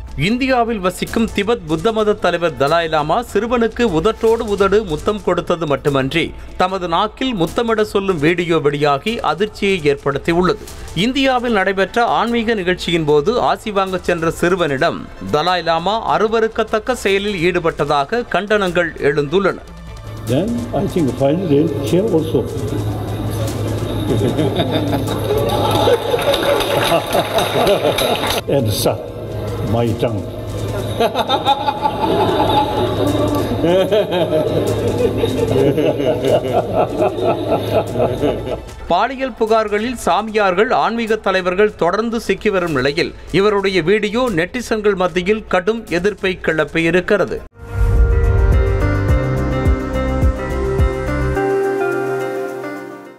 இந்தியாவில் வசிக்கும் திபெத் புத்த மத தலைவர் தலாய் லாமா சிறுவனுக்கு உதட்டோடு உதடு முத்தம் கொடுத்தது மட்டுமன்றி தமது நாக்கில் முத்தமிட சொல்லும் வீடியோ வெளியாகி அதிர்ச்சியை ஏற்படுத்தியுள்ளது இந்தியாவில் நடைபெற்ற ஆன்மீக நிகழ்ச்சியின் போது ஆசி வாங்கச் சென்ற சிறுவனிடம் தலாய் லாமா அருவருக்கத்தக்க செயலில் ஈடுபட்டதாக கண்டனங்கள் எழுந்துள்ளன Then I think finally here also. and suck my tongue. பாலியல் புகார்களில் சாமியார்கள் ஆன்மீக தலைவர்கள் தொடர்ந்து சிக்கி வரும் நிலையில் இவருடைய வீடியோ நெட்டிசன்கள் மத்தியில் கடும் எதிர்ப்பை கிளப்பியிருக்கிறது